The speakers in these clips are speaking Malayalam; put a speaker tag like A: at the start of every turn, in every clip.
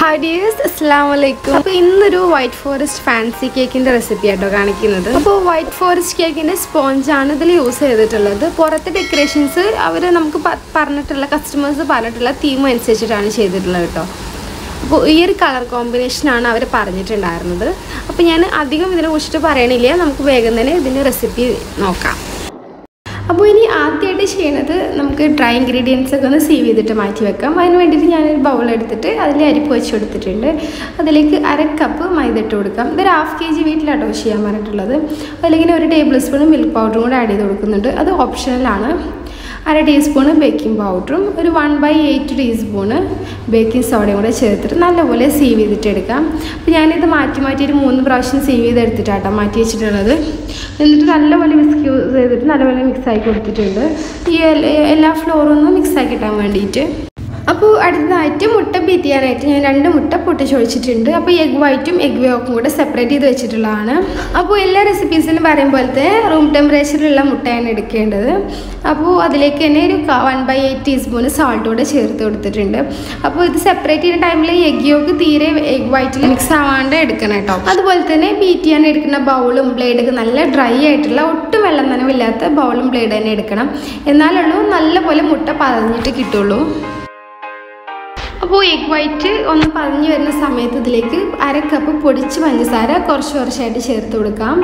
A: ഹായ് ഡിയേഴ്സ് അസ്സാം വലൈക്കും അപ്പോൾ ഇന്നൊരു വൈറ്റ് ഫോറസ്റ്റ് ഫാൻസി കേക്കിൻ്റെ റെസിപ്പി ആട്ടോ കാണിക്കുന്നത് അപ്പോൾ വൈറ്റ് ഫോറസ്റ്റ് കേക്കിൻ്റെ സ്പോഞ്ചാണ് ഇതിൽ യൂസ് ചെയ്തിട്ടുള്ളത് പുറത്തെ ഡെക്കറേഷൻസ് അവർ നമുക്ക് പ- പറഞ്ഞിട്ടുള്ള കസ്റ്റമേഴ്സ് പറഞ്ഞിട്ടുള്ള തീം അനുസരിച്ചിട്ടാണ് ചെയ്തിട്ടുള്ളത് കേട്ടോ അപ്പോൾ ഈ ഒരു കളർ കോമ്പിനേഷനാണ് അവർ പറഞ്ഞിട്ടുണ്ടായിരുന്നത് അപ്പോൾ ഞാൻ അധികം ഇതിനെ കുറിച്ചിട്ട് പറയണില്ല നമുക്ക് വേഗം തന്നെ ഇതിൻ്റെ റെസിപ്പി നോക്കാം അപ്പോൾ ഇനി ആദ്യമായിട്ട് ചെയ്യണത് നമുക്ക് ഡ്രൈ ഇൻഗ്രീഡിയൻസ് ഒക്കെ ഒന്ന് സീവ് ചെയ്തിട്ട് മാറ്റി വെക്കാം അതിന് വേണ്ടിയിട്ട് ഞാനൊരു ബൗൾ എടുത്തിട്ട് അതിൽ അരിപ്പ് വെച്ച് കൊടുത്തിട്ടുണ്ട് അതിലേക്ക് അര കപ്പ് മൈദ ഇട്ട് കൊടുക്കാം ഇതൊരു ഹാഫ് കെ ജി വീട്ടിലാട്ടോ ചെയ്യാൻ പറഞ്ഞിട്ടുള്ളത് അതിലേക്ക് ഒരു ടേബിൾ സ്പൂൺ മിൽക്ക് പൗഡറും കൂടെ ആഡ് ചെയ്ത് കൊടുക്കുന്നുണ്ട് അത് ഓപ്ഷണലാണ് അര ടീസ്പൂണ് ബേക്കിംഗ് പൗഡറും ഒരു one by eight teaspoon baking സോഡയും കൂടെ ചേർത്തിട്ട് നല്ലപോലെ സീവ് ചെയ്തിട്ട് എടുക്കാം അപ്പോൾ ഞാനിത് മാറ്റി മാറ്റി ഒരു മൂന്ന് പ്രാവശ്യം സീവ് ചെയ്തെടുത്തിട്ടാട്ടോ മാറ്റി വെച്ചിട്ടുള്ളത് എന്നിട്ട് നല്ലപോലെ വിസ്ക് യൂസ് ചെയ്തിട്ട് നല്ലപോലെ മിക്സ് ആക്കി കൊടുത്തിട്ടുണ്ട് ഈ എല്ല- എല്ലാ ഫ്ലോറും ഒന്ന് മിക്സ് ആക്കി കിട്ടാൻ വേണ്ടിയിട്ട് അപ്പോൾ അടുത്തതായിട്ട് മുട്ട ബീറ്റ് ചെയ്യാനായിട്ട് ഞാൻ രണ്ട് മുട്ട പൊട്ടിച്ചൊഴിച്ചിട്ടുണ്ട് അപ്പോൾ എഗ് വൈറ്റും എഗ് വേക്കും കൂടെ സെപ്പറേറ്റ് ചെയ്ത് വെച്ചിട്ടുള്ളതാണ് അപ്പോൾ എല്ലാ റെസിപ്പീസിലും പറയും പോലത്തെ റൂം ടെമ്പറേച്ചറിലുള്ള മുട്ടയാണ് എടുക്കേണ്ടത് അപ്പോൾ അതിലേക്ക് തന്നെ ഒരു one by eight teaspoon salt കൂടെ ചേർത്ത് കൊടുത്തിട്ടുണ്ട് അപ്പോൾ ഇത് സെപ്പറേറ്റ് ചെയ്യുന്ന ടൈമിൽ എഗ് യോക്ക് തീരെ എഗ് വൈറ്റിൽ മിക്സ് ആവാണ്ട് എടുക്കണം കേട്ടോ അതുപോലെ തന്നെ ബീറ്റ് ചെയ്യാൻ എടുക്കുന്ന ബൗളും ബ്ലേഡൊക്കെ നല്ല ഡ്രൈ ആയിട്ടുള്ള ഒട്ടും വെള്ളം നനവില്ലാത്ത ബൗളും ബ്ലേഡ് തന്നെ എടുക്കണം എന്നാലുള്ളൂ നല്ലപോലെ മുട്ട പതഞ്ഞിട്ട് കിട്ടുള്ളൂ അപ്പോൾ എഗ് വൈറ്റ് ഒന്ന് പതിഞ്ഞ് വരുന്ന സമയത്ത് ഇതിലേക്ക് അര കപ്പ് പൊടിച്ച് പഞ്ചസാര കുറച്ച് കുറച്ചായിട്ട് ചേർത്ത് കൊടുക്കാം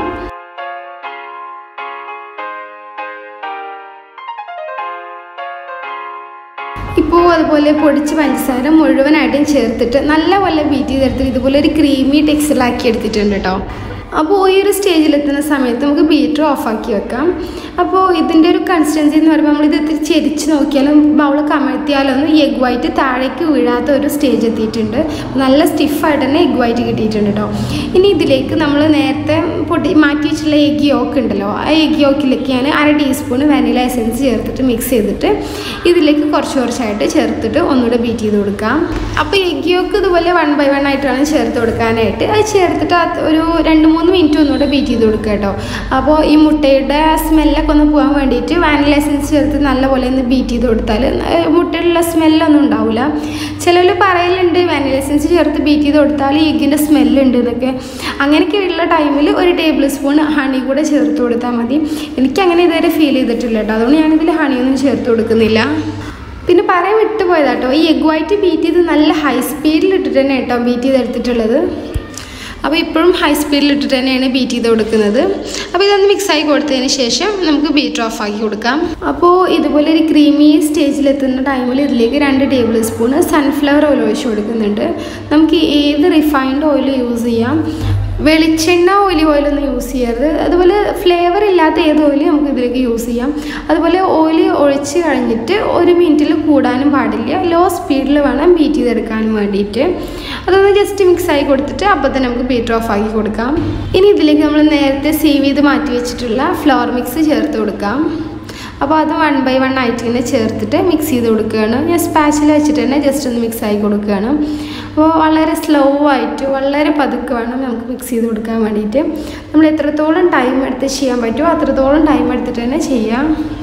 A: ഇപ്പോൾ അതുപോലെ പൊടിച്ച് പഞ്ചസാര മുഴുവനായിട്ടും ചേർത്തിട്ട് നല്ലപോലെ ബീറ്റ് ചെയ്തെടുത്തിട്ട് ഇതുപോലെ ഒരു ക്രീമി ടെക്സ്ചറിലാക്കി എടുത്തിട്ടുണ്ട് കേട്ടോ അപ്പോൾ ഈ ഒരു സ്റ്റേജിലെത്തുന്ന സമയത്ത് നമുക്ക് ബീറ്റർ ഓഫാക്കി വെക്കാം അപ്പോൾ ഇതിൻ്റെ ഒരു കൺസിസ്റ്റൻസി എന്ന് പറയുമ്പോൾ നമ്മളിത് ഇത്തിരി ചെരിച്ച് നോക്കിയാലും ബൗൾ കമഴ്ത്തിയാലൊന്നും ഈ എഗ് വൈറ്റ് താഴേക്ക് വീഴാത്ത ഒരു സ്റ്റേജ് എത്തിയിട്ടുണ്ട് നല്ല സ്റ്റിഫായിട്ട് തന്നെ എഗ് വൈറ്റ് കിട്ടിയിട്ടുണ്ട് കേട്ടോ ഇനി ഇതിലേക്ക് നമ്മൾ നേരത്തെ പൊട്ടി മാറ്റി വെച്ചിട്ടുള്ള എഗ് യോക്ക് ഉണ്ടല്ലോ ആ എഗ് യോക്കിലേക്ക് ഞാൻ അര ടീസ്പൂൺ വാനില എസൻസ് ചേർത്തിട്ട് മിക്സ് ചെയ്തിട്ട് ഇതിലേക്ക് കുറച്ച് കുറച്ചായിട്ട് ചേർത്തിട്ട് ഒന്നുകൂടെ ബീറ്റ് ചെയ്ത് കൊടുക്കാം അപ്പോൾ എഗ് യോക്ക് ഇതുപോലെ വൺ ബൈ വൺ ആയിട്ടാണ് ചേർത്ത് കൊടുക്കാനായിട്ട് അത് ചേർത്തിട്ട് അത് ഒരു രണ്ട് മൂന്ന് മിനിറ്റ് ഒന്നുകൂടെ ബീറ്റ് ചെയ്ത് കൊടുക്കുക കേട്ടോ അപ്പോൾ ഈ മുട്ടയുടെ സ്മെല്ലൊക്കെ ഒന്ന് പോകാൻ വേണ്ടിയിട്ട് വാനില എസൻസ് ചേർത്ത് നല്ലപോലെ ഒന്ന് ബീറ്റ് ചെയ്ത് കൊടുത്താൽ ഏഹ് മുട്ടയിലുള്ള സ്മെല്ലൊന്നും ഉണ്ടാവില്ല ചിലർ പറയലുണ്ട് വാനില എസൻസ് ചേർത്ത് ബീറ്റ് ചെയ്ത് കൊടുത്താൽ ഈ എഗ്ഗിൻ്റെ സ്മെല്ലുണ്ട് എന്നൊക്കെ അങ്ങനെയൊക്കെയുള്ള ടൈമിൽ ഒരു ടേബിൾ സ്പൂൺ ഹണി കൂടെ ചേർത്ത് കൊടുത്താൽ മതി എനിക്ക് അങ്ങനെ ഇതുവരെ ഫീൽ ചെയ്തിട്ടില്ല കേട്ടോ അതുകൊണ്ട് ഞാനിതിൽ ഹണിയൊന്നും ചേർത്ത് കൊടുക്കുന്നില്ല പിന്നെ പറയാൻ വിട്ടുപോയതാട്ടോ ഈ എഗ് വൈറ്റ് ബീറ്റ് ചെയ്ത് നല്ല ഹൈ സ്പീഡിൽ ഇട്ടിട്ട് തന്നെ കേട്ടോ ബീറ്റ് ചെയ്തെടുത്തിട്ടുള്ളത് അപ്പോൾ ഇപ്പോഴും ഹൈ സ്പീഡിൽ ഇട്ടിട്ട് തന്നെയാണ് ബീറ്റ് ചെയ്ത് കൊടുക്കുന്നത് അപ്പോൾ ഇതൊന്ന് മിക്സ് ആക്കി കൊടുത്തതിന് ശേഷം നമുക്ക് ബീറ്റർ ഓഫ് ആക്കി കൊടുക്കാം അപ്പോൾ ഇതുപോലെ ഒരു ക്രീമി സ്റ്റേജിലെത്തുന്ന ടൈമിൽ ഇതിലേക്ക് രണ്ട് ടേബിൾ സ്പൂൺ സൺഫ്ലവർ ഓയിൽ ഒഴിച്ച് കൊടുക്കുന്നുണ്ട് നമുക്ക് ഏത് റിഫൈൻഡ് ഓയിൽ യൂസ് ചെയ്യാം വെളിച്ചെണ്ണ ഒലിവ് ഓയിലൊന്നും യൂസ് ചെയ്യരുത് അതുപോലെ ഫ്ലേവർ ഇല്ലാത്ത ഏത് ഓയിൽ നമുക്ക് ഇതിലേക്ക് യൂസ് ചെയ്യാം അതുപോലെ ഓയിൽ ഒഴിച്ച് കഴിഞ്ഞിട്ട് ഒരു മിനിറ്റിൽ കൂടാനും പാടില്ല ലോ സ്പീഡിൽ വേണം ബീറ്റ് ചെയ്തെടുക്കാനും വേണ്ടിയിട്ട് അതൊന്ന് ജസ്റ്റ് മിക്സ് ആയി കൊടുത്തിട്ട് അപ്പോൾ തന്നെ നമുക്ക് ബീറ്റർ ഓഫ് ആക്കി കൊടുക്കാം ഇനി ഇതിലേക്ക് നമ്മൾ നേരത്തെ സേവ് ചെയ്ത് മാറ്റി വെച്ചിട്ടുള്ള ഫ്ലവർ മിക്സ് ചേർത്ത് കൊടുക്കാം അപ്പോൾ അത് വൺ ബൈ വൺ ആയിട്ട് ഇങ്ങനെ ചേർത്തിട്ട് മിക്സ് ചെയ്ത് കൊടുക്കുകയാണ് ഞാൻ സ്പാച്ചിൽ വെച്ചിട്ട് തന്നെ ജസ്റ്റ് ഒന്ന് മിക്സ് ആക്കി കൊടുക്കുകയാണ് അപ്പോൾ വളരെ സ്ലോ ആയിട്ട് വളരെ പതുക്കെ വേണം നമുക്ക് മിക്സ് ചെയ്ത് കൊടുക്കാൻ വേണ്ടിയിട്ട് നമ്മൾ എത്രത്തോളം ടൈം എടുത്ത് ചെയ്യാൻ പറ്റുമോ അത്രത്തോളം ടൈം എടുത്തിട്ട് തന്നെ ചെയ്യാം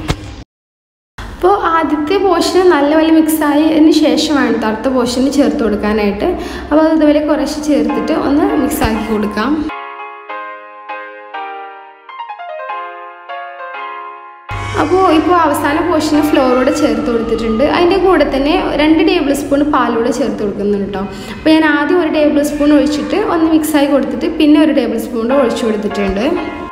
A: അപ്പോൾ ആദ്യത്തെ പോർഷൻ നല്ലപോലെ മിക്സ് ആയതിന് ശേഷമാണ് ട്ടോ അടുത്ത പോർഷന് ചേർത്ത് കൊടുക്കാനായിട്ട് അപ്പോൾ അത് ഇതുപോലെ കുറച്ച് ചേർത്തിട്ട് ഒന്ന് മിക്സ് ആക്കി കൊടുക്കാം അപ്പോൾ ഇപ്പോൾ അവസാന പോർഷന് ഫ്ലോറോടെ ചേർത്ത് കൊടുത്തിട്ടുണ്ട് അതിൻ്റെ കൂടെ തന്നെ രണ്ട് ടേബിൾ സ്പൂൺ പാലൂടെ ചേർത്ത് കൊടുക്കുന്നുണ്ട് കേട്ടോ അപ്പോൾ ഞാൻ ആദ്യം ഒരു ടേബിൾ സ്പൂൺ ഒഴിച്ചിട്ട് ഒന്ന് മിക്സായി കൊടുത്തിട്ട് പിന്നെ ഒരു ടേബിൾ സ്പൂൺ ഒഴിച്ചു കൊടുത്തിട്ടുണ്ട്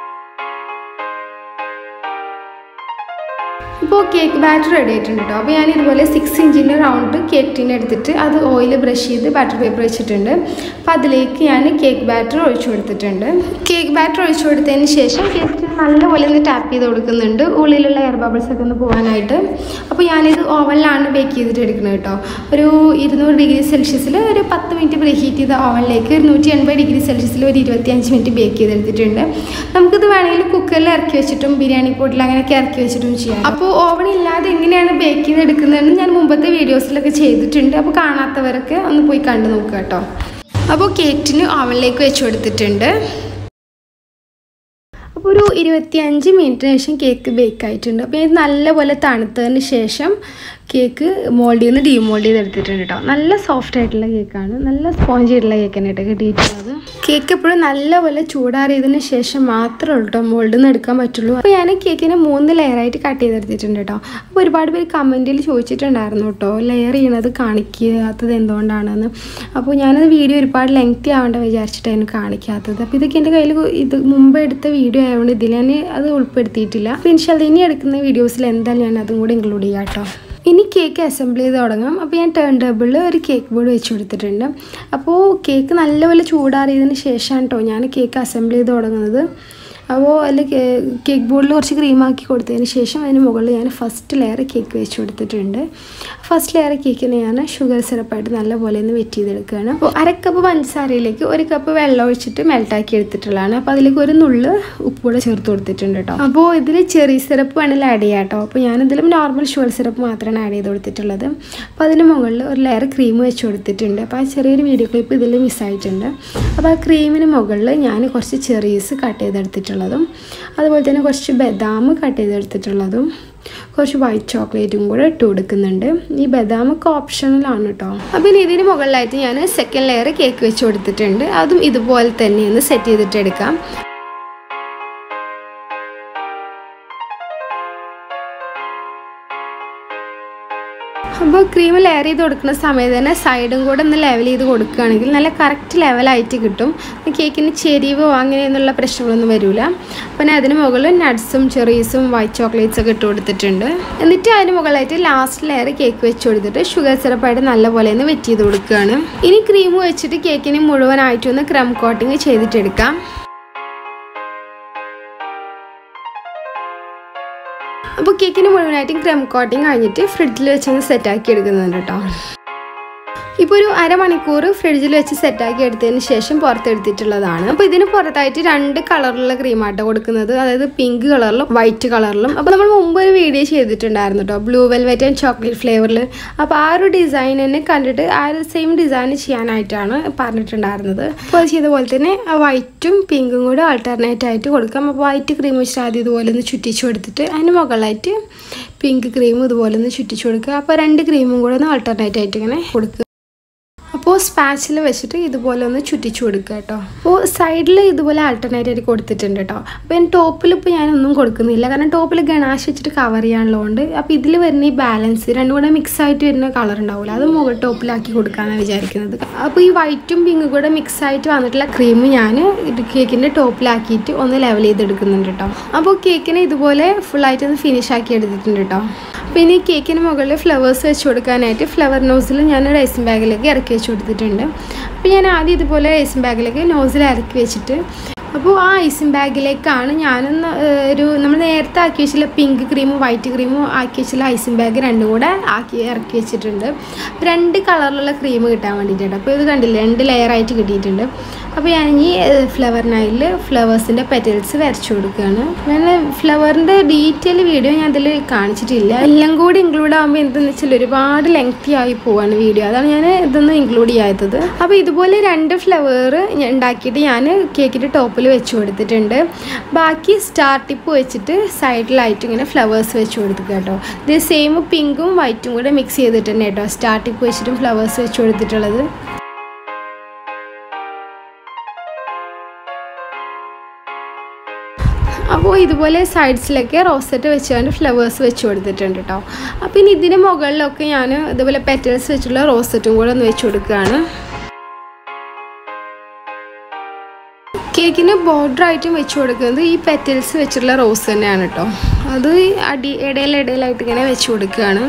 A: ഇപ്പോൾ കേക്ക് ബാറ്റർ റെഡി ആയിട്ടുണ്ട് കേട്ടോ അപ്പോൾ ഞാൻ ഇതുപോലെ സിക്സ് ഇഞ്ചിൻ്റെ റൗണ്ട് കേക്ക് ടിൻ എടുത്തിട്ട് അത് ഓയിൽ ബ്രഷ് ചെയ്ത് ബാറ്റർ പേപ്പർ വെച്ചിട്ടുണ്ട് അപ്പോൾ അതിലേക്ക് ഞാൻ കേക്ക് ബാറ്റർ ഒഴിച്ചു കൊടുത്തിട്ടുണ്ട് കേക്ക് ബാറ്റർ ഒഴിച്ചു കൊടുത്തതിന് ശേഷം കേക്ക് ടിൻ നല്ലപോലെ ഒന്ന് ടാപ്പ് ചെയ്ത് കൊടുക്കുന്നുണ്ട് ഉള്ളിലുള്ള എയർ ബബിൾസ് ഒക്കെ ഒന്ന് പോകാനായിട്ട് അപ്പോൾ ഞാനിത് ഓവനിലാണ് ബേക്ക് ചെയ്തിട്ട് എടുക്കുന്നത് കേട്ടോ ഒരു ഇരുന്നൂറ് ഡിഗ്രി സെൽഷ്യസിൽ ഒരു പത്ത് മിനിറ്റ് പ്രീ ഹീറ്റ് ചെയ്ത ഓവനിലേക്ക് ഒരു നൂറ്റി എൺപത് ഡിഗ്രി സെൽഷ്യസിൽ ഒരു ഇരുപത്തിയഞ്ച് മിനിറ്റ് ബേക്ക് ചെയ്തെടുത്തിട്ടുണ്ട് നമുക്കിത് വേണമെങ്കിൽ കുക്കറിൽ ഇറക്കി വെച്ചിട്ടും ബിരിയാണി പോട്ടിൽ അങ്ങനെയൊക്കെ ഇറക്കി വെച്ചിട്ടും ചെയ്യാം അപ്പോൾ ഓവൻ ഇല്ലാതെ എങ്ങനെയാണ് ബേക്ക് ചെയ്തെടുക്കുന്നതെന്ന് ഞാൻ മുമ്പത്തെ വീഡിയോസിലൊക്കെ ചെയ്തിട്ടുണ്ട് അപ്പോൾ കാണാത്തവരൊക്കെ ഒന്ന് പോയി കണ്ടു നോക്കുക കേട്ടോ അപ്പോൾ കേക്കിന് ഓവനിലേക്ക് വെച്ച് കൊടുത്തിട്ടുണ്ട് അപ്പോൾ ഒരു ഇരുപത്തിയഞ്ച് മിനിറ്റിന് ശേഷം കേക്ക് ബേക്ക് ആയിട്ടുണ്ട് അപ്പോൾ ഇത് നല്ലപോലെ തണുത്തതിന് ശേഷം കേക്ക് മോൾഡിൽ നിന്ന് ഡീമോൾഡ് ചെയ്ത് എടുത്തിട്ടുണ്ട് കേട്ടോ നല്ല സോഫ്റ്റ് ആയിട്ടുള്ള കേക്കാണ് നല്ല സ്പോഞ്ച് ആയിട്ടുള്ള കേക്കാണ് കേട്ടോ കിട്ടിയിട്ടുള്ളത് കേക്ക് എപ്പോഴും നല്ലപോലെ ചൂടാറിയതിന് ശേഷം മാത്രമേ ഉള്ളൂ കേട്ടോ മോൾഡിൽ നിന്ന് എടുക്കാൻ പറ്റുള്ളൂ അപ്പോൾ ഞാൻ കേക്കിനെ മൂന്ന് ലെയറായിട്ട് കട്ട് ചെയ്തെടുത്തിട്ടുണ്ട് കേട്ടോ അപ്പോൾ ഒരുപാട് പേര് കമൻറ്റിൽ ചോദിച്ചിട്ടുണ്ടായിരുന്നു കേട്ടോ ലെയർ ചെയ്യണത് കാണിക്കാത്തത് എന്തുകൊണ്ടാണെന്ന് അപ്പോൾ ഞാനത് വീഡിയോ ഒരുപാട് ലെങ്തി ആവേണ്ട വിചാരിച്ചിട്ടായിരുന്നു കാണിക്കാത്തത് അപ്പോൾ ഇതൊക്കെ എൻ്റെ കയ്യിൽ ഇത് മുമ്പ് എടുത്ത വീഡിയോ ആയതുകൊണ്ട് ഇതിൽ ഞാൻ അത് ഉൾപ്പെടുത്തിയിട്ടില്ല അപ്പോൾ ഇൻഷാല്ല ഇനി എടുക്കുന്ന വീഡിയോസിൽ എന്തായാലും ഞാൻ അതും കൂടി ഇൻക്ലൂഡ് ചെയ്യാം കേട്ടോ ഇനി കേക്ക് അസംബിൾ ചെയ്ത് തുടങ്ങാം അപ്പോൾ ഞാൻ ടേൺ ടേബിളിൽ ഒരു കേക്ക് ബോർഡ് വെച്ച് കൊടുത്തിട്ടുണ്ട് അപ്പോൾ കേക്ക് നല്ലപോലെ ചൂടാറിയതിന് ശേഷമാണ് കേട്ടോ ഞാൻ കേക്ക് അസംബിൾ ചെയ്ത് തുടങ്ങുന്നത് അപ്പോൾ അതിൽ കേക്ക് ബോർഡിൽ കുറച്ച് ക്രീമാക്കി കൊടുത്തതിന് ശേഷം അതിന് മുകളിൽ ഞാൻ ഫസ്റ്റ് ലെയർ കേക്ക് വെച്ച് കൊടുത്തിട്ടുണ്ട് ഫസ്റ്റ് ലെയർ കേക്കിന് ഞാൻ ഷുഗർ സിറപ്പായിട്ട് നല്ലപോലെ ഒന്ന് വെറ്റ് ചെയ്തെടുക്കുകയാണ് അപ്പോൾ അര കപ്പ് പഞ്ചസാരയിലേക്ക് ഒരു കപ്പ് വെള്ളം ഒഴിച്ചിട്ട് മെൽട്ടാക്കി എടുത്തിട്ടുള്ളതാണ് അപ്പോൾ അതിലേക്ക് ഒരു നുള്ള് ഉപ്പ് കൂടെ ചേർത്ത് കൊടുത്തിട്ടുണ്ട് കേട്ടോ അപ്പോൾ ഇതിൽ ചെറിയ സിറപ്പ് വേണമെങ്കിൽ ആഡ് ചെയ്യാം കേട്ടോ അപ്പോൾ ഞാനിതിലും നോർമൽ ഷുഗർ സിറപ്പ് മാത്രമാണ് ആഡ് ചെയ്ത് കൊടുത്തിട്ടുള്ളത് അപ്പോൾ അതിന് മുകളിൽ ഒരു ലെയർ ക്രീം വെച്ച് കൊടുത്തിട്ടുണ്ട് അപ്പോൾ ആ ചെറിയൊരു വീഡിയോ ക്ലിപ്പ് ഇതിൽ മിസ്സായിട്ടുണ്ട് അപ്പോൾ ആ ക്രീമിന് മുകളിൽ ഞാൻ കുറച്ച് ചെറീസ് കട്ട് ചെയ്തെടുത്തിട്ടുള്ളതും അതുപോലെ തന്നെ കുറച്ച് ബദാം കട്ട് ചെയ്തെടുത്തിട്ടുള്ളതും കുറച്ച് വൈറ്റ് ചോക്ലേറ്റും കൂടെ ഇട്ട് കൊടുക്കുന്നുണ്ട് ഈ ബദാമൊക്കെ ഓപ്ഷണലാണ് കേട്ടോ അപ്പോൾ ഇനി ഇതിന് മുകളിലായിട്ട് ഞാൻ സെക്കൻഡ് ലെയർ കേക്ക് വെച്ച് കൊടുത്തിട്ടുണ്ട് അതും ഇതുപോലെ തന്നെ ഒന്ന് സെറ്റ് ചെയ്തിട്ട് എടുക്കാം അപ്പോൾ ക്രീം ലെയർ ചെയ്ത് കൊടുക്കുന്ന സമയത്ത് തന്നെ സൈഡും കൂടെ ഒന്ന് ലെവൽ ചെയ്ത് കൊടുക്കുകയാണെങ്കിൽ നല്ല കറക്റ്റ് ലെവലായിട്ട് കിട്ടും കേക്കിന് ചെരിവോ അങ്ങനെയൊന്നുള്ള പ്രശ്നങ്ങളൊന്നും വരില്ല അപ്പം ഞാൻ അതിന് മുകളിൽ നട്ട്സും ചെറീസും വൈറ്റ് ചോക്ലേറ്റ്സ് ഒക്കെ ഇട്ട് കൊടുത്തിട്ടുണ്ട് എന്നിട്ട് അതിന് മുകളിലായിട്ട് ലാസ്റ്റ് ലെയർ കേക്ക് വെച്ച് കൊടുത്തിട്ട് ഷുഗർ സിറപ്പായിട്ട് നല്ലപോലെ ഒന്ന് വെറ്റ് ചെയ്ത് കൊടുക്കുകയാണ് ഇനി ക്രീം വെച്ചിട്ട് കേക്കിന് മുഴുവനായിട്ടൊന്ന് ക്രം കോട്ടിങ് ചെയ്തിട്ടെടുക്കാം അപ്പോൾ കേക്കിന് മുഴുവനായിട്ടും ക്രം കോട്ടിങ് കഴിഞ്ഞിട്ട് ഫ്രിഡ്ജിൽ വെച്ചൊന്ന് സെറ്റാക്കി എടുക്കുന്നുണ്ട് കേട്ടോ ഇപ്പോൾ ഒരു അരമണിക്കൂർ ഫ്രിഡ്ജിൽ വെച്ച് സെറ്റാക്കി എടുത്തതിന് ശേഷം പുറത്തെടുത്തിട്ടുള്ളതാണ് അപ്പോൾ ഇതിന് പുറത്തായിട്ട് രണ്ട് കളറിലുള്ള ക്രീമാട്ടോ കൊടുക്കുന്നത് അതായത് പിങ്ക് കളറിലും വൈറ്റ് കളറിലും അപ്പോൾ നമ്മൾ മുമ്പ് ഒരു വീഡിയോ ചെയ്തിട്ടുണ്ടായിരുന്നു കേട്ടോ ബ്ലൂ വെൽവെറ്റ് ആൻഡ് ചോക്ലേറ്റ് ഫ്ലേവറിൽ അപ്പോൾ ആ ഒരു ഡിസൈൻ തന്നെ കണ്ടിട്ട് ആ ഒരു സെയിം ഡിസൈൻ ചെയ്യാനായിട്ടാണ് പറഞ്ഞിട്ടുണ്ടായിരുന്നത് അപ്പോൾ അത് ചെയ്ത പോലെ തന്നെ ആ വൈറ്റും പിങ്കും കൂടെ ആൾട്ടർനേറ്റ് ആയിട്ട് കൊടുക്കാം അപ്പോൾ വൈറ്റ് ക്രീം വെച്ചിട്ട് ആദ്യം ഇതുപോലെ ഒന്ന് ചുറ്റിച്ച് കൊടുത്തിട്ട് അതിന് മുകളിലായിട്ട് പിങ്ക് ക്രീം ഇതുപോലെ ഒന്ന് ചുറ്റിച്ച് കൊടുക്കുക അപ്പോൾ രണ്ട് ക്രീമും കൂടെ ഒന്ന് ആൾട്ടർനേറ്റ് ആയിട്ട് ഇങ്ങനെ കൊടുക്കുക അപ്പോൾ സ്പാച്ചിൽ വെച്ചിട്ട് ഇതുപോലെ ഒന്ന് ചുറ്റിച്ചു കൊടുക്കുക കേട്ടോ അപ്പോൾ സൈഡിൽ ഇതുപോലെ ആൾട്ടർനേറ്റ് ആയിട്ട് കൊടുത്തിട്ടുണ്ട് കേട്ടോ അപ്പോൾ ഞാൻ ടോപ്പിൽ ഇപ്പോൾ ഞാനൊന്നും കൊടുക്കുന്നില്ല കാരണം ടോപ്പിൽ ഗണാഷ് വെച്ചിട്ട് കവർ ചെയ്യാനുള്ളതുകൊണ്ട് അപ്പോൾ ഇതിൽ വരുന്ന ഈ ബാലൻസ് രണ്ടും കൂടെ മിക്സ് ആയിട്ട് വരുന്ന കളർ ഉണ്ടാവില്ല അത് മുകൾ ടോപ്പിലാക്കി കൊടുക്കാനാണ് വിചാരിക്കുന്നത് അപ്പോൾ ഈ വൈറ്റും പിങ്കും കൂടെ മിക്സ് ആയിട്ട് വന്നിട്ടുള്ള ക്രീം ഞാൻ കേക്കിൻ്റെ ടോപ്പിലാക്കിയിട്ട് ഒന്ന് ലെവൽ ചെയ്തെടുക്കുന്നുണ്ട് കേട്ടോ അപ്പോൾ കേക്കിനെ ഇതുപോലെ ഫുള്ളായിട്ട് ഒന്ന് ഫിനിഷ് ആക്കി എടുത്തിട്ടുണ്ട് കേട്ടോ പിന്നെ ഈ കേക്കിന് മുകളിൽ ഫ്ലവേഴ്സ് വെച്ച് കൊടുക്കാനായിട്ട് ഫ്ലവർ നോസിൽ ഞാൻ റൈസിൻ ബാഗിലേക്ക് ഇറക്കി വെച്ച് കൊടുത്തിട്ടുണ്ട് അപ്പോൾ ഞാൻ ആദ്യം ഇതുപോലെ റൈസിൻ ബാഗിലേക്ക് നോസിൽ ഇറക്കി വെച്ചിട്ട് അപ്പോൾ ആ ഐസിൻ ബാഗിലേക്കാണ് ഞാനൊന്ന് ഒരു നമ്മൾ നേരത്തെ ആക്കി വെച്ചില്ല പിങ്ക് ക്രീമും വൈറ്റ് ക്രീമും ആക്കി വെച്ചില്ല ഐസിൻ ബാഗ് രണ്ടും കൂടെ ആക്കി ഇറക്കി വെച്ചിട്ടുണ്ട് രണ്ട് കളറിലുള്ള ക്രീം കിട്ടാൻ വേണ്ടിയിട്ടുണ്ട് അപ്പോൾ ഇത് കണ്ടില്ലേ രണ്ട് ലെയറായിട്ട് കിട്ടിയിട്ടുണ്ട് അപ്പോൾ ഞാൻ ഈ ഫ്ലവർ നൈലിൽ ഫ്ലവേഴ്സിൻ്റെ പെറ്റൽസ് വരച്ചു കൊടുക്കുകയാണ് ഞാൻ ഫ്ലവറിൻ്റെ ഡീറ്റെയിൽ വീഡിയോ ഞാൻ അതിൽ കാണിച്ചിട്ടില്ല എല്ലാം കൂടി ഇൻക്ലൂഡ് ആകുമ്പോൾ എന്തെന്ന് വെച്ചാൽ ഒരുപാട് ലെങ്തി ആയി പോവാണ് വീഡിയോ അതാണ് ഞാൻ ഇതൊന്നും ഇൻക്ലൂഡ് ചെയ്യാത്തത് അപ്പോൾ ഇതുപോലെ രണ്ട് ഫ്ലവർ ഉണ്ടാക്കിയിട്ട് ഞാൻ കേക്കിൻ്റെ ടോപ്പിൽ വെച്ച് കൊടുത്തിട്ടുണ്ട് ബാക്കി സ്റ്റാർ ടിപ്പ് വെച്ചിട്ട് സൈഡിലായിട്ട് ഇങ്ങനെ ഫ്ലവേഴ്സ് വെച്ച് കൊടുക്കുക കേട്ടോ ഇത് സെയിം പിങ്കും വൈറ്റും കൂടെ മിക്സ് ചെയ്തിട്ടുണ്ട് കേട്ടോ സ്റ്റാർ ടിപ്പ് വെച്ചിട്ടും ഫ്ലവേഴ്സ് വെച്ച് കൊടുത്തിട്ടുള്ളത് അപ്പോൾ ഇതുപോലെ സൈഡ്സിലൊക്കെ റോസറ്റ് വെച്ചുകൊണ്ട് ഫ്ലവേഴ്സ് വെച്ച് കൊടുത്തിട്ടുണ്ട് കേട്ടോ അപ്പോൾ ഇനി ഇതിന് മുകളിലൊക്കെ ഞാൻ ഇതുപോലെ പെറ്റൽസ് വെച്ചുള്ള റോസറ്റും കൂടെ ഒന്ന് വെച്ച് കൊടുക്കുകയാണ് കേക്കിന് ബോർഡർ ആയിട്ടും വെച്ച് കൊടുക്കുന്നത് ഈ പെറ്റൽസ് വെച്ചിട്ടുള്ള റോസ് തന്നെയാണ് കേട്ടോ അത് അടി ഇടയിൽ ഇടയിലായിട്ട് ഇങ്ങനെ വെച്ച് കൊടുക്കുകയാണ്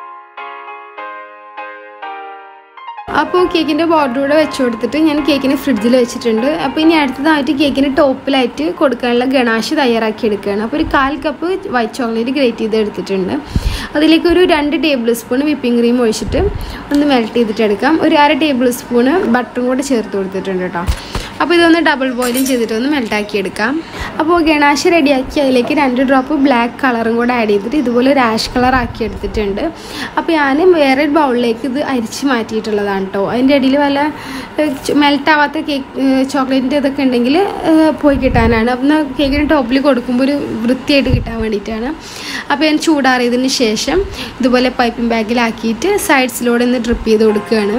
A: അപ്പോൾ കേക്കിൻ്റെ ബോർഡറൂടെ വെച്ച് കൊടുത്തിട്ട് ഞാൻ കേക്കിനെ ഫ്രിഡ്ജിൽ വെച്ചിട്ടുണ്ട് അപ്പോൾ ഇനി അടുത്തതായിട്ട് കേക്കിന് ടോപ്പിലായിട്ട് കൊടുക്കാനുള്ള ഗണാഷ് തയ്യാറാക്കി എടുക്കുകയാണ് അപ്പോൾ ഒരു കാൽ കപ്പ് വൈറ്റ് ചോക്ലേറ്റ് ഗ്രേറ്റ് ചെയ്ത് എടുത്തിട്ടുണ്ട് അതിലേക്ക് ഒരു രണ്ട് ടേബിൾ സ്പൂൺ വിപ്പിംഗ് ക്രീം ഒഴിച്ചിട്ട് ഒന്ന് മെൽറ്റ് ചെയ്തിട്ട് എടുക്കാം ഒരു അര ടേബിൾ സ്പൂണ് ബട്ടറും കൂടെ ചേർത്ത് കൊടുത്തിട്ടുണ്ട് കേട്ടോ അപ്പോൾ ഇതൊന്ന് ഡബിൾ ബോയിലും ചെയ്തിട്ട് ഒന്ന് മെൽട്ടാക്കി എടുക്കാം അപ്പോൾ ഗണാശ് റെഡിയാക്കി അതിലേക്ക് രണ്ട് ഡ്രോപ്പ് ബ്ലാക്ക് കളറും കൂടെ ആഡ് ചെയ്തിട്ട് ഇതുപോലെ ഒരു ആഷ് കളർ ആക്കി എടുത്തിട്ടുണ്ട് അപ്പോൾ ഞാൻ വേറെ ബൗളിലേക്ക് ഇത് അരിച്ച് മാറ്റിയിട്ടുള്ളതാണ് കേട്ടോ അതിൻ്റെ ഇടയിൽ വല്ല മെൽറ്റ് ആവാത്ത കേക്ക് ചോക്ലേറ്റിൻ്റെ ഇതൊക്കെ ഉണ്ടെങ്കിൽ പോയി കിട്ടാനാണ് അപ്പം കേക്കിന് ടോപ്പിൽ കൊടുക്കുമ്പോൾ ഒരു വൃത്തിയായിട്ട് കിട്ടാൻ വേണ്ടിയിട്ടാണ് അപ്പോൾ ഞാൻ ചൂടാറിയതിന് ശേഷം ഇതുപോലെ പൈപ്പിംഗ് ബാഗിലാക്കിയിട്ട് സൈഡ്സിലൂടെ ഒന്ന് ഡ്രിപ്പ് ചെയ്ത് കൊടുക്കുകയാണ്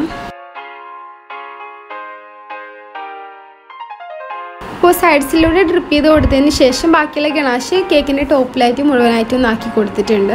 A: അപ്പോൾ സൈഡ്സിലൂടെ ഡ്രിപ്പ് ചെയ്ത് കൊടുത്തതിന് ശേഷം ബാക്കിയുള്ള ഗണാശ് കേക്കിൻ്റെ ടോപ്പിലായിട്ട് മുഴുവനായിട്ട് ഒന്ന് ആക്കി കൊടുത്തിട്ടുണ്ട്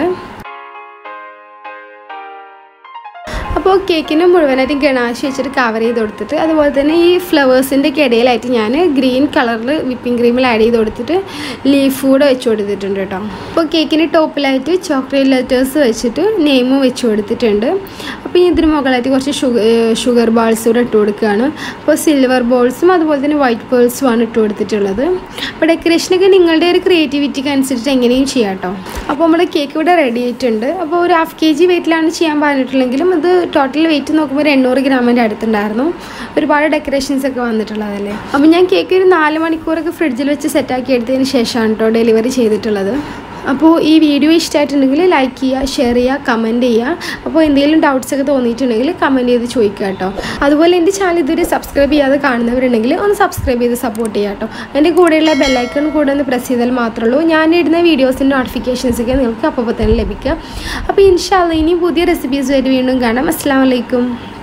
A: അപ്പോൾ കേക്കിന് മുഴുവനായിട്ട് ഗണാശ് വെച്ചിട്ട് കവർ ചെയ്ത് കൊടുത്തിട്ട് അതുപോലെ തന്നെ ഈ ഫ്ലവേഴ്സിൻ്റെ ഒക്കെ ഇടയിലായിട്ട് ഞാൻ ഗ്രീൻ കളറിൽ വിപ്പിംഗ് ക്രീമിൽ ആഡ് ചെയ്ത് കൊടുത്തിട്ട് ലീഫ് കൂടെ വെച്ച് കൊടുത്തിട്ടുണ്ട് കേട്ടോ അപ്പോൾ കേക്കിന് ടോപ്പിലായിട്ട് ചോക്ലേറ്റ് ലെറ്റേഴ്സ് വെച്ചിട്ട് നെയിമും വെച്ച് കൊടുത്തിട്ടുണ്ട് അപ്പോൾ ഇതിന് മുകളിലായിട്ട് കുറച്ച് ഷുഗർ ഷുഗർ ബാൾസ് കൂടെ ഇട്ട് കൊടുക്കുകയാണ് അപ്പോൾ സിൽവർ ബോൾസും അതുപോലെ തന്നെ വൈറ്റ് പേൾസും ആണ് ഇട്ട് കൊടുത്തിട്ടുള്ളത് അപ്പോൾ ഡെക്കറേഷനൊക്കെ നിങ്ങളുടെ ഒരു ക്രിയേറ്റിവിറ്റിക്ക് അനുസരിച്ച് എങ്ങനെയും ചെയ്യാം കേട്ടോ അപ്പോൾ നമ്മുടെ കേക്ക് ഇവിടെ റെഡി ആയിട്ടുണ്ട് അപ്പോൾ ഒരു ഹാഫ് കെ ജി വെയിറ്റിലാണ് ചെയ്യാൻ പറഞ്ഞിട്ടുള്ളെങ്കിലും ഇത് ടോട്ടൽ വെയിറ്റ് നോക്കുമ്പോൾ ഒരു എണ്ണൂറ് ഗ്രാമിൻ്റെ അടുത്തുണ്ടായിരുന്നു ഒരുപാട് ഡെക്കറേഷൻസ് ഒക്കെ വന്നിട്ടുള്ളതല്ലേ അപ്പോൾ ഞാൻ കേക്ക് ഒരു നാല് മണിക്കൂറൊക്കെ ഫ്രിഡ്ജിൽ വെച്ച് സെറ്റാക്കി എടുത്തതിന് ശേഷമാണ് കേട്ടോ ഡെലിവറി ചെയ്തിട്ടുള്ളത് അപ്പോൾ ഈ വീഡിയോ ഇഷ്ടമായിട്ടുണ്ടെങ്കിൽ ലൈക്ക് ചെയ്യുക ഷെയർ ചെയ്യുക കമൻറ്റ് ചെയ്യുക അപ്പോൾ എന്തെങ്കിലും ഡൗട്ട്സ് ഒക്കെ തോന്നിയിട്ടുണ്ടെങ്കിൽ കമൻറ്റ് ചെയ്ത് ചോദിക്കുക കേട്ടോ അതുപോലെ എൻ്റെ ചാനൽ ഇതുവരെ സബ്സ്ക്രൈബ് ചെയ്യാതെ കാണുന്നവരുണ്ടെങ്കിൽ ഒന്ന് സബ്സ്ക്രൈബ് ചെയ്ത് സപ്പോർട്ട് ചെയ്യുക കേട്ടോ എൻ്റെ കൂടെയുള്ള ബെല്ലൈക്കൺ കൂടെ ഒന്ന് പ്രസ് ചെയ്താൽ മാത്രമേ ഉള്ളൂ ഞാൻ ഇടുന്ന വീഡിയോസിൻ്റെ നോട്ടിഫിക്കേഷൻസ് ഒക്കെ നിങ്ങൾക്ക് അപ്പോൾ തന്നെ ലഭിക്കുക അപ്പോൾ ഇൻഷാല്ല ഇനി പുതിയ റെസിപ്പീസുമായിട്ട് വീണ്ടും കാണാം അസ്സാം വലൈക്കും